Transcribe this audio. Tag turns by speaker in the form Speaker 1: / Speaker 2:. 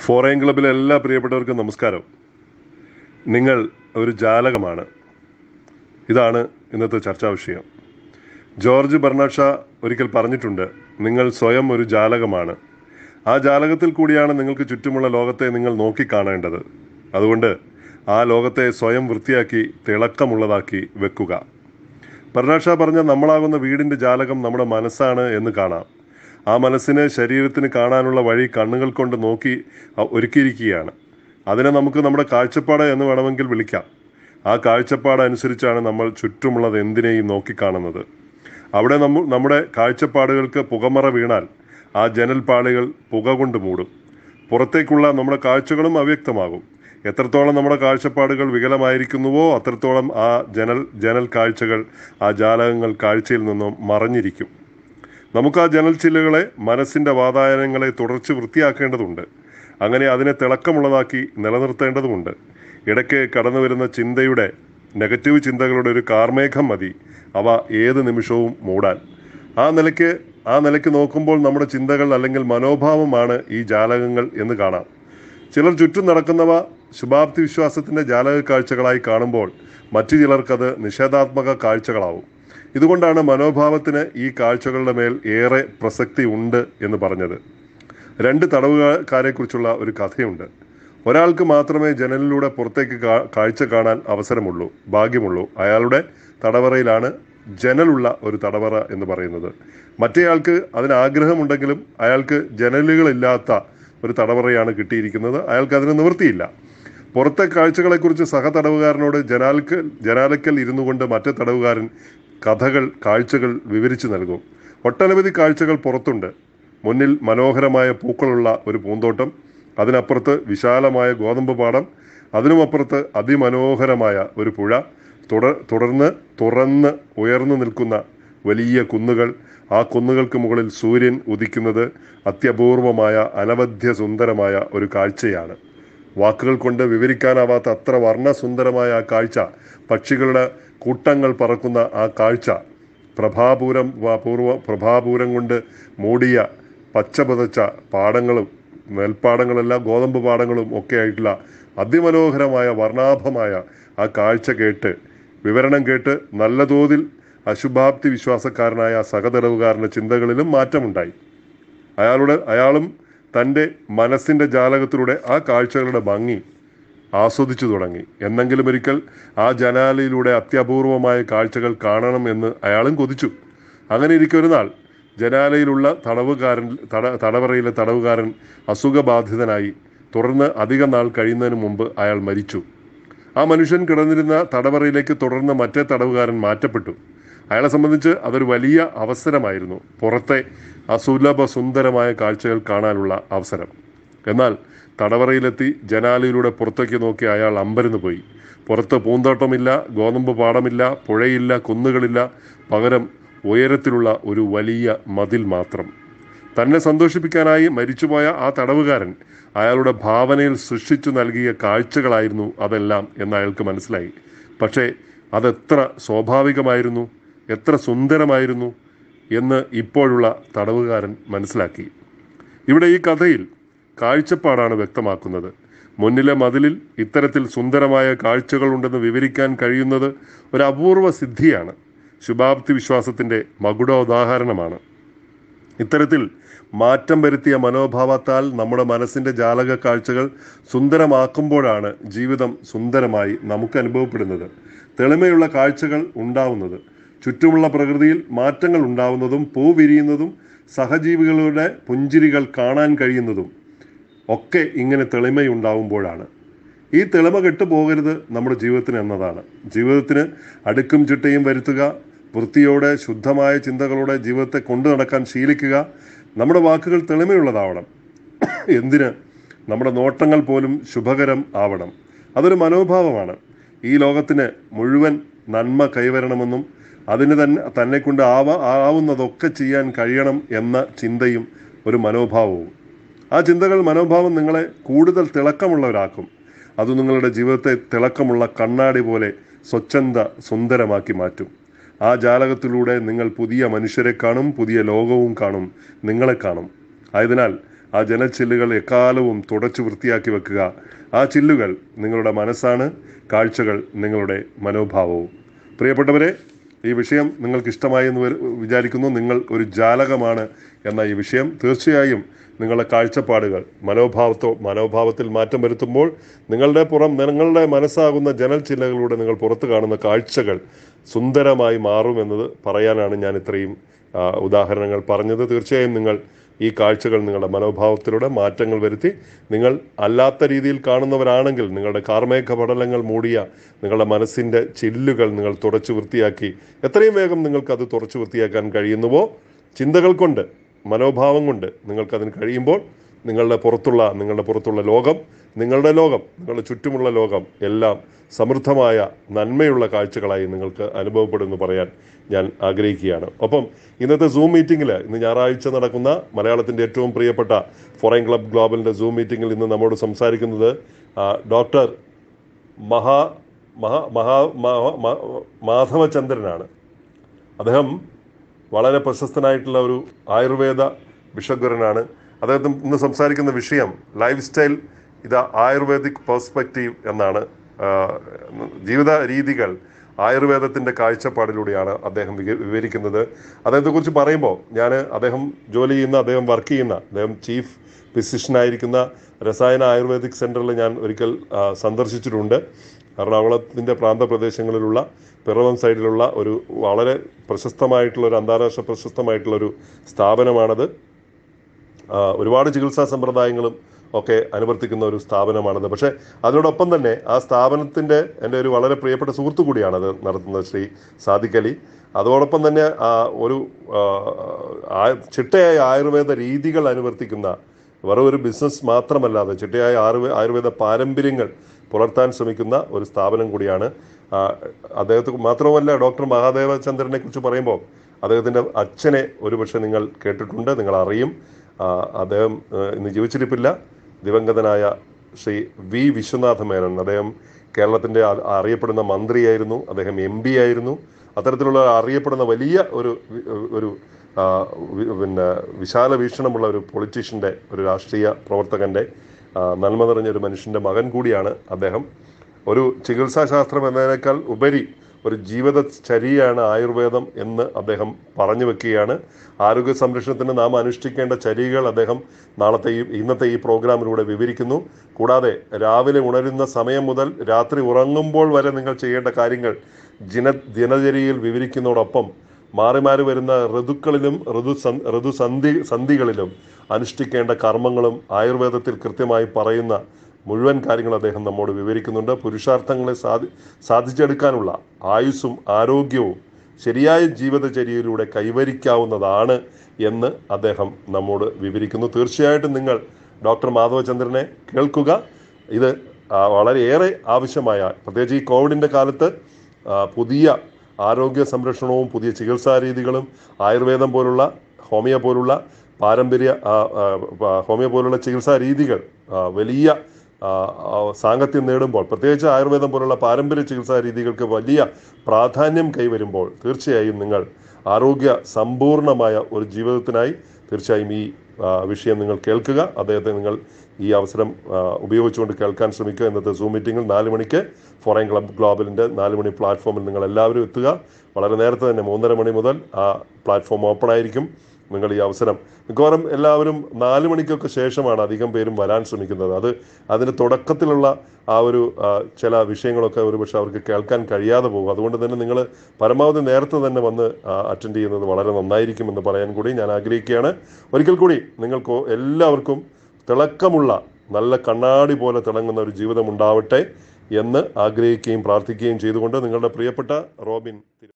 Speaker 1: ഫോറൈൻ ക്ലബിലെ എല്ലാ പ്രിയപ്പെട്ടവർക്കും നമസ്കാരം നിങ്ങൾ ഒരു ജാലകമാണ് ഇതാണ് ഇന്നത്തെ ചർച്ചാ വിഷയം ജോർജ് ബെർണാഷ ഒരിക്കൽ പറഞ്ഞിട്ടുണ്ട് നിങ്ങൾ സ്വയം ഒരു ജാലകമാണ് ആ ജാലകത്തിൽ കൂടിയാണ് നിങ്ങൾക്ക് ചുറ്റുമുള്ള ലോകത്തെ നിങ്ങൾ നോക്കിക്കാണേണ്ടത് അതുകൊണ്ട് ആ ലോകത്തെ സ്വയം വൃത്തിയാക്കി തിളക്കമുള്ളതാക്കി വെക്കുക ബെർണാഷ പറഞ്ഞ നമ്മളാകുന്ന വീടിൻ്റെ ജാലകം നമ്മുടെ മനസ്സാണ് എന്ന് കാണാം ആ മനസ്സിന് ശരീരത്തിന് കാണാനുള്ള വഴി കണ്ണുകൾ കൊണ്ട് നോക്കി അ- ഒരുക്കിയിരിക്കുകയാണ് അതിനെ നമുക്ക് നമ്മുടെ കാഴ്ചപ്പാട് എന്ന് വേണമെങ്കിൽ വിളിക്കാം ആ കാഴ്ചപ്പാട് അനുസരിച്ചാണ് നമ്മൾ ചുറ്റുമുള്ളത് എന്തിനേയും നോക്കിക്കാണുന്നത് അവിടെ നമ്മ നമ്മുടെ കാഴ്ചപ്പാടുകൾക്ക് പുകമറ വീണാൽ ആ ജനൽപ്പാളികൾ പുക കൊണ്ട് മൂടും പുറത്തേക്കുള്ള നമ്മുടെ കാഴ്ചകളും അവ്യക്തമാകും എത്രത്തോളം നമ്മുടെ കാഴ്ചപ്പാടുകൾ വികലമായിരിക്കുന്നുവോ അത്രത്തോളം ആ ജനൽ ജനൽ കാഴ്ചകൾ ആ ജാലകങ്ങൾ കാഴ്ചയിൽ നിന്നും മറഞ്ഞിരിക്കും നമുക്ക് ആ ജനൽ ചില്ലുകളെ മനസ്സിൻ്റെ വാതായനങ്ങളെ തുടർച്ച് വൃത്തിയാക്കേണ്ടതുണ്ട് അങ്ങനെ അതിനെ തിളക്കമുള്ളതാക്കി നിലനിർത്തേണ്ടതുമുണ്ട് ഇടയ്ക്ക് കടന്നു വരുന്ന ചിന്തയുടെ നെഗറ്റീവ് ചിന്തകളുടെ ഒരു കാർമേഘം മതി അവ ഏത് നിമിഷവും മൂടാൻ ആ നിലയ്ക്ക് ആ നിലയ്ക്ക് നോക്കുമ്പോൾ നമ്മുടെ ചിന്തകൾ അല്ലെങ്കിൽ മനോഭാവമാണ് ഈ ജാലകങ്ങൾ എന്ന് കാണാം ചിലർ ചുറ്റും നടക്കുന്നവ ശുഭാപ്തി വിശ്വാസത്തിന്റെ ജാലക കാഴ്ചകളായി കാണുമ്പോൾ മറ്റു ചിലർക്കത് നിഷേധാത്മക കാഴ്ചകളാവും ഇതുകൊണ്ടാണ് മനോഭാവത്തിന് ഈ കാഴ്ചകളുടെ മേൽ ഏറെ പ്രസക്തി ഉണ്ട് എന്ന് പറഞ്ഞത് രണ്ട് തടവുകാരെ കുറിച്ചുള്ള ഒരു കഥയുണ്ട് ഒരാൾക്ക് മാത്രമേ ജനലിലൂടെ പുറത്തേക്ക് കാ- കാഴ്ച കാണാൻ അവസരമുള്ളൂ ഭാഗ്യമുള്ളൂ അയാളുടെ തടവറയിലാണ് ജനലുള്ള ഒരു തടവറ എന്ന് പറയുന്നത് മറ്റേയാൾക്ക് അതിന് ആഗ്രഹമുണ്ടെങ്കിലും അയാൾക്ക് ജനലുകളില്ലാത്ത ഒരു തടവറയാണ് കിട്ടിയിരിക്കുന്നത് അയാൾക്ക് അതിന് നിവൃത്തിയില്ല പുറത്തെ കാഴ്ചകളെക്കുറിച്ച് സഹതടവുകാരനോട് ജനാൽക്കൽ ജനാലക്കൽ ഇരുന്നു കൊണ്ട് മറ്റേ തടവുകാരൻ കഥകൾ കാഴ്ചകൾ വിവരിച്ചു നൽകും ഒട്ടനവധി കാഴ്ചകൾ പുറത്തുണ്ട് മുന്നിൽ മനോഹരമായ പൂക്കളുള്ള ഒരു പൂന്തോട്ടം അതിനപ്പുറത്ത് വിശാലമായ ഗോതമ്പ് പാടം അതിനുമപ്പുറത്ത് അതിമനോഹരമായ ഒരു പുഴ തുടർ തുടർന്ന് തുറന്ന് ഉയർന്നു നിൽക്കുന്ന വലിയ കുന്നുകൾ ആ കുന്നുകൾക്ക് മുകളിൽ സൂര്യൻ ഉദിക്കുന്നത് അത്യപൂർവമായ അനവധ്യ സുന്ദരമായ ഒരു കാഴ്ചയാണ് വാക്കുകൾ കൊണ്ട് വിവരിക്കാനാവാത്ത അത്ര വർണ്ണസുന്ദരമായ ആ കാഴ്ച പക്ഷികളുടെ കൂട്ടങ്ങൾ പറക്കുന്ന ആ കാഴ്ച പ്രഭാപൂരം വ- പൂർവ പ്രഭാപൂരം കൊണ്ട് മൂടിയ പച്ച പതച്ച പാടങ്ങളും നെൽപ്പാടങ്ങളെല്ലാം ഗോതമ്പ് പാടങ്ങളും ഒക്കെ ആയിട്ടുള്ള അതിമനോഹരമായ വർണ്ണാഭമായ ആ കാഴ്ച കേട്ട് വിവരണം കേട്ട് നല്ല തോതിൽ അശുഭാപ്തി വിശ്വാസക്കാരനായ ആ സഹതടവുകാരൻ്റെ ചിന്തകളിലും മാറ്റമുണ്ടായി അയാളുടെ അയാളും തൻ്റെ മനസ്സിൻ്റെ ജാലകത്തിലൂടെ ആ കാഴ്ചകളുടെ ഭംഗി ആസ്വദിച്ചു തുടങ്ങി എന്നെങ്കിലും ഒരിക്കൽ ആ ജനാലയിലൂടെ അത്യപൂർവമായ കാഴ്ചകൾ കാണണം എന്ന് അയാളും കൊതിച്ചു അങ്ങനെ ഇരിക്കെ ഒരു നാൾ ജനാലയിലുള്ള തടവുകാരൻ തട തടവറയിലെ തടവുകാരൻ അസുഖബാധിതനായി തുടർന്ന് അധിക നാൾ കഴിയുന്നതിന് മുമ്പ് അയാൾ മരിച്ചു ആ മനുഷ്യൻ കിടന്നിരുന്ന തടവറയിലേക്ക് തുടർന്ന് മറ്റേ തടവുകാരൻ മാറ്റപ്പെട്ടു അയാളെ സംബന്ധിച്ച് അതൊരു വലിയ അവസരമായിരുന്നു പുറത്തെ അസുലഭ സുന്ദരമായ കാഴ്ചകൾ കാണാനുള്ള അവസരം എന്നാൽ തടവറയിലെത്തി ജനാലയിലൂടെ പുറത്തേക്ക് നോക്കി അയാൾ അമ്പരന്ന് പോയി പുറത്ത് പൂന്തോട്ടമില്ല ഗോതമ്പ് പാടമില്ല പുഴയില്ല കുന്നുകളില്ല പകരം ഉയരത്തിലുള്ള ഒരു വലിയ മതിൽ മാത്രം തന്നെ സന്തോഷിപ്പിക്കാനായി മരിച്ചുപോയ ആ തടവുകാരൻ അയാളുടെ ഭാവനയിൽ സൃഷ്ടിച്ചു നൽകിയ കാഴ്ചകളായിരുന്നു അതെല്ലാം എന്ന് അയാൾക്ക് മനസ്സിലായി പക്ഷേ അതെത്ര സ്വാഭാവികമായിരുന്നു എത്ര സുന്ദരമായിരുന്നു എന്ന് ഇപ്പോഴുള്ള തടവുകാരൻ മനസ്സിലാക്കി ഇവിടെ ഈ കഥയിൽ കാഴ്ചപ്പാടാണ് വ്യക്തമാക്കുന്നത് മുന്നിലെ മതിലിൽ ഇത്തരത്തിൽ സുന്ദരമായ കാഴ്ചകളുണ്ടെന്ന് വിവരിക്കാൻ കഴിയുന്നത് ഒരു അപൂർവ സിദ്ധിയാണ് ശുഭാപ്തി വിശ്വാസത്തിൻ്റെ മകുടോദാഹരണമാണ് ഇത്തരത്തിൽ മാറ്റം വരുത്തിയ മനോഭാവത്താൽ നമ്മുടെ മനസ്സിന്റെ ജാലക കാഴ്ചകൾ സുന്ദരമാക്കുമ്പോഴാണ് ജീവിതം സുന്ദരമായി നമുക്ക് അനുഭവപ്പെടുന്നത് തെളിമയുള്ള കാഴ്ചകൾ ഉണ്ടാവുന്നത് ചുറ്റുമുള്ള പ്രകൃതിയിൽ മാറ്റങ്ങൾ ഉണ്ടാവുന്നതും പൂ വിരിയുന്നതും സഹജീവികളുടെ പുഞ്ചിരികൾ കാണാൻ കഴിയുന്നതും ഒക്കെ ഇങ്ങനെ തെളിമയുണ്ടാവുമ്പോഴാണ് ഈ തെളിമ കെട്ടുപോകരുത് നമ്മുടെ ജീവിതത്തിന് എന്നതാണ് ജീവിതത്തിന് അടുക്കും ചിട്ടയും വരുത്തുക വൃത്തിയോടെ ശുദ്ധമായ ചിന്തകളോടെ ജീവിതത്തെ കൊണ്ടു നടക്കാൻ ശീലിക്കുക നമ്മുടെ വാക്കുകൾ തെളിമയുള്ളതാവണം എന്തിന് നമ്മുടെ നോട്ടങ്ങൾ പോലും ശുഭകരം ആവണം അതൊരു മനോഭാവമാണ് ഈ ലോകത്തിന് മുഴുവൻ നന്മ കൈവരണമെന്നും അതിന് തന്നെ തന്നെ കൊണ്ട് ആവ ആവുന്നതൊക്കെ ചെയ്യാൻ കഴിയണം എന്ന ചിന്തയും ഒരു മനോഭാവവും ആ ചിന്തകൾ മനോഭാവം നിങ്ങളെ കൂടുതൽ തിളക്കമുള്ളവരാക്കും അത് നിങ്ങളുടെ ജീവിതത്തെ തിളക്കമുള്ള കണ്ണാടി പോലെ സ്വച്ഛന്ത സുന്ദരമാക്കി മാറ്റും ആ ജാലകത്തിലൂടെ നിങ്ങൾ പുതിയ മനുഷ്യരെ കാണും പുതിയ ലോകവും കാണും നിങ്ങളെ കാണും ആയതിനാൽ ആ ജനച്ചില്ലുകൾ എക്കാലവും തുടച്ചു വൃത്തിയാക്കി വെക്കുക ആ ചില്ലുകൾ നിങ്ങളുടെ മനസ്സാണ് കാഴ്ചകൾ നിങ്ങളുടെ മനോഭാവവും പ്രിയപ്പെട്ടവരെ ഈ വിഷയം നിങ്ങൾക്ക് ഇഷ്ടമായി എന്ന് വരു- വിചാരിക്കുന്നു നിങ്ങൾ ഒരു ജാലകമാണ് എന്ന ഈ വിഷയം തീർച്ചയായും നിങ്ങളുടെ കാഴ്ചപ്പാടുകൾ മനോഭാവത്തോ മനോഭാവത്തിൽ മാറ്റം വരുത്തുമ്പോൾ നിങ്ങളുടെ പുറം നിങ്ങളുടെ മനസ്സാകുന്ന ജനൽ ചില്ലകളിലൂടെ നിങ്ങൾ പുറത്ത് കാണുന്ന കാഴ്ചകൾ സുന്ദരമായി മാറുമെന്നത് പറയാനാണ് ഞാൻ ഇത്രയും ആ, ഉദാഹരണങ്ങൾ പറഞ്ഞത് തീർച്ചയായും നിങ്ങൾ ഈ കാഴ്ചകൾ നിങ്ങളുടെ മനോഭാവത്തിലൂടെ മാറ്റങ്ങൾ വരുത്തി നിങ്ങൾ അല്ലാത്ത രീതിയിൽ കാണുന്നവരാണെങ്കിൽ നിങ്ങളുടെ കാർമേഘ പടലങ്ങൾ മൂടിയ നിങ്ങളുടെ മനസ്സിൻ്റെ ചില്ലുകൾ നിങ്ങൾ തുടച്ചു വൃത്തിയാക്കി എത്രയും വേഗം നിങ്ങൾക്ക് അത് തുടച്ചു വൃത്തിയാക്കാൻ കഴിയുന്നുവോ ചിന്തകൾ കൊണ്ട് മനോഭാവം കൊണ്ട് നിങ്ങൾക്കതിന് കഴിയുമ്പോൾ നിങ്ങളുടെ പുറത്തുള്ള നിങ്ങളുടെ പുറത്തുള്ള ലോകം നിങ്ങളുടെ ലോകം നിങ്ങളുടെ ചുറ്റുമുള്ള ലോകം എല്ലാം സമൃദ്ധമായ നന്മയുള്ള കാഴ്ചകളായി നിങ്ങൾക്ക് അനുഭവപ്പെടുമെന്ന് പറയാൻ ഞാൻ ആഗ്രഹിക്കുകയാണ് ഒപ്പം ഇന്നത്തെ സൂം മീറ്റിംഗിൽ ഇന്ന് ഞായറാഴ്ച നടക്കുന്ന മലയാളത്തിൻ്റെ ഏറ്റവും പ്രിയപ്പെട്ട ഫോറൈൻ ക്ലബ് ഗ്ലോബലിൻ്റെ സൂം മീറ്റിംഗിൽ ഇന്ന് നമ്മോട് സംസാരിക്കുന്നത് ആ, ഡോക്ടർ മഹാ മഹാ മഹാ മഹാ- മാ- മാധവചന്ദ്രനാണ് അദ്ദേഹം വളരെ പ്രശസ്തനായിട്ടുള്ള ഒരു ആയുർവേദ ബിഷഗ്വരനാണ് അദ്ദേഹം ഇന്ന് സംസാരിക്കുന്ന വിഷയം ലൈഫ് സ്റ്റൈൽ ഇത് ആയുർവേദിക് പെർസ്പെക്റ്റീവ് എന്നാണ് ആ, ജീവിത രീതികൾ ആയുർവേദത്തിൻ്റെ കാഴ്ചപ്പാടിലൂടെയാണ് അദ്ദേഹം വിക- വിവരിക്കുന്നത് അദ്ദേഹത്തെക്കുറിച്ച് പറയുമ്പോൾ ഞാൻ അദ്ദേഹം ജോലി ചെയ്യുന്ന അദ്ദേഹം വർക്ക് ചെയ്യുന്ന അദ്ദേഹം ചീഫ് ഫിസിഷ്യനായിരിക്കുന്ന രസായന ആയുർവേദിക് സെൻറ്ററിൽ ഞാൻ ഒരിക്കൽ ആ, സന്ദർശിച്ചിട്ടുണ്ട് എറണാകുളത്തിൻ്റെ പ്രാന്തപ്രദേശങ്ങളിലുള്ള പിറവം സൈഡിലുള്ള ഒരു വളരെ പ്രശസ്തമായിട്ടുള്ള ഒരു അന്താരാഷ്ട്ര പ്രശസ്തമായിട്ടുള്ള ഒരു സ്ഥാപനമാണത് ആ, ഒരുപാട് ചികിത്സാ സമ്പ്രദായങ്ങളും ഒക്കെ അനുവർത്തിക്കുന്ന ഒരു സ്ഥാപനമാണത് പക്ഷേ അതിനോടൊപ്പം തന്നെ ആ സ്ഥാപനത്തിൻ്റെ എൻ്റെ ഒരു വളരെ പ്രിയപ്പെട്ട സുഹൃത്തു കൂടിയാണ് അത് നടത്തുന്നത് ശ്രീ സാദിഖ് അലി അതോടൊപ്പം തന്നെ ആ, ഒരു ആ, ആ- ചിട്ടയായ ആയുർവേദ രീതികൾ അനുവർത്തിക്കുന്ന വെറും ഒരു ബിസിനസ് മാത്രമല്ലാതെ ചിട്ടയായ ആയുർവേ ആയുർവേദ പാരമ്പര്യങ്ങൾ പുലർത്താൻ ശ്രമിക്കുന്ന ഒരു സ്ഥാപനം കൂടിയാണ് ആ, അദ്ദേഹത്തെ മാത്രമല്ല ഡോക്ടർ മഹാദേവചന്ദ്രനെ കുറിച്ച് പറയുമ്പോൾ അദ്ദേഹത്തിൻ്റെ അച്ഛനെ ഒരുപക്ഷെ നിങ്ങൾ കേട്ടിട്ടുണ്ട് നിങ്ങൾ അറിയും ആ, അദ്ദേഹം ആ, ഇന്ന് ജീവിച്ചിരിപ്പില്ല ദിവംഗതനായ ശ്രീ വി വിശ്വനാഥ മേനോൻ അദ്ദേഹം കേരളത്തിൻ്റെ അ- അറിയപ്പെടുന്ന മന്ത്രിയായിരുന്നു അദ്ദേഹം എം പി ആയിരുന്നു അത്തരത്തിലുള്ള അറിയപ്പെടുന്ന വലിയ ഒരു വി- ഒരു ആ, വി- പിന്നെ വിശാല വീക്ഷണമുള്ള ഒരു പൊളിറ്റീഷ്യൻ്റെ ഒരു രാഷ്ട്രീയ പ്രവർത്തകൻ്റെ ആ, നന്മ നിറഞ്ഞ ഒരു മനുഷ്യൻ്റെ മകൻ കൂടിയാണ് അദ്ദേഹം ഒരു ചികിത്സാശാസ്ത്രം എന്നതിനേക്കാൾ ഉപരി ഒരു ജീവിതചര്യയാണ് ആയുർവേദം എന്ന് അദ്ദേഹം പറഞ്ഞു വെക്കുകയാണ് ആരോഗ്യ സംരക്ഷണത്തിന് നാം അനുഷ്ഠിക്കേണ്ട ചര്യകൾ അദ്ദേഹം നാളത്തെ ഈ ഇന്നത്തെ ഈ പ്രോഗ്രാമിലൂടെ വിവരിക്കുന്നു കൂടാതെ രാവിലെ ഉണരുന്ന സമയം മുതൽ രാത്രി ഉറങ്ങുമ്പോൾ വരെ നിങ്ങൾ ചെയ്യേണ്ട കാര്യങ്ങൾ ജിന ദിനചര്യയിൽ വിവരിക്കുന്നതോടൊപ്പം മാറി മാറി വരുന്ന ഋതുക്കളിലും ഋതു സന്- ഋതുസന്ധി സന്ധികളിലും അനുഷ്ഠിക്കേണ്ട കർമ്മങ്ങളും ആയുർവേദത്തിൽ കൃത്യമായി പറയുന്ന മുഴുവൻ കാര്യങ്ങൾ അദ്ദേഹം നമ്മോട് വിവരിക്കുന്നുണ്ട് പുരുഷാർത്ഥങ്ങളെ സാധി സാധിച്ചെടുക്കാനുള്ള ആയുസ്സും ആരോഗ്യവും ശരിയായ ജീവിതചര്യയിലൂടെ കൈവരിക്കാവുന്നതാണ് എന്ന് അദ്ദേഹം നമ്മോട് വിവരിക്കുന്നു തീർച്ചയായിട്ടും നിങ്ങൾ ഡോക്ടർ മാധവചന്ദ്രനെ കേൾക്കുക ഇത് ആ, വളരെയേറെ ആവശ്യമായ പ്രത്യേകിച്ച് ഈ കോവിഡിൻ്റെ കാലത്ത് ആ, പുതിയ ആരോഗ്യ സംരക്ഷണവും പുതിയ ചികിത്സാ രീതികളും ആയുർവേദം പോലുള്ള ഹോമിയോ പോലുള്ള പാരമ്പര്യ ആ, ആ, ആ, ഹോമിയോ പോലുള്ള ചികിത്സാ രീതികൾ ആ, വലിയ ആ, ആ, സാങ്കത്യം നേടുമ്പോൾ പ്രത്യേകിച്ച് ആയുർവേദം പോലുള്ള പാരമ്പര്യ ചികിത്സാ രീതികൾക്ക് വലിയ പ്രാധാന്യം കൈവരുമ്പോൾ തീർച്ചയായും നിങ്ങൾ ആരോഗ്യ സമ്പൂർണമായ ഒരു ജീവിതത്തിനായി തീർച്ചയായും ഈ ആ, വിഷയം നിങ്ങൾ കേൾക്കുക അദ്ദേഹത്തെ നിങ്ങൾ ഈ അവസരം ആ, ഉപയോഗിച്ചുകൊണ്ട് കേൾക്കാൻ ശ്രമിക്കുക ഇന്നത്തെ സൂം മീറ്റിംഗിൽ നാല് മണിക്ക് ഫോറൈൻ ക്ലബ് ഗ്ലോബലിൻ്റെ നാല് മണി പ്ലാറ്റ്ഫോമിൽ നിങ്ങൾ എല്ലാവരും എത്തുക വളരെ നേരത്തെ തന്നെ മൂന്നര മണി മുതൽ ആ പ്ലാറ്റ്ഫോം ഓപ്പൺ ആയിരിക്കും നിങ്ങൾ ഈ അവസരം മിക്കവാറും എല്ലാവരും നാല് മണിക്കൊക്കെ ശേഷമാണ് അധികം പേരും വരാൻ ശ്രമിക്കുന്നത് അത് അതിൻ്റെ തുടക്കത്തിലുള്ള ആ ഒരു ആ, ചില വിഷയങ്ങളൊക്കെ ഒരുപക്ഷെ അവർക്ക് കേൾക്കാൻ കഴിയാതെ പോകും അതുകൊണ്ട് തന്നെ നിങ്ങൾ പരമാവധി നേരത്തെ തന്നെ വന്ന് അറ്റൻഡ് ചെയ്യുന്നത് വളരെ നന്നായിരിക്കുമെന്ന് പറയാൻ കൂടി ഞാൻ ആഗ്രഹിക്കുകയാണ് ഒരിക്കൽ കൂടി നിങ്ങൾക്ക് എല്ലാവർക്കും തിളക്കമുള്ള നല്ല കണ്ണാടി പോലെ തിളങ്ങുന്ന ഒരു ജീവിതം ഉണ്ടാവട്ടെ എന്ന് ആഗ്രഹിക്കുകയും പ്രാർത്ഥിക്കുകയും ചെയ്തുകൊണ്ട് നിങ്ങളുടെ പ്രിയപ്പെട്ട റോബിൻ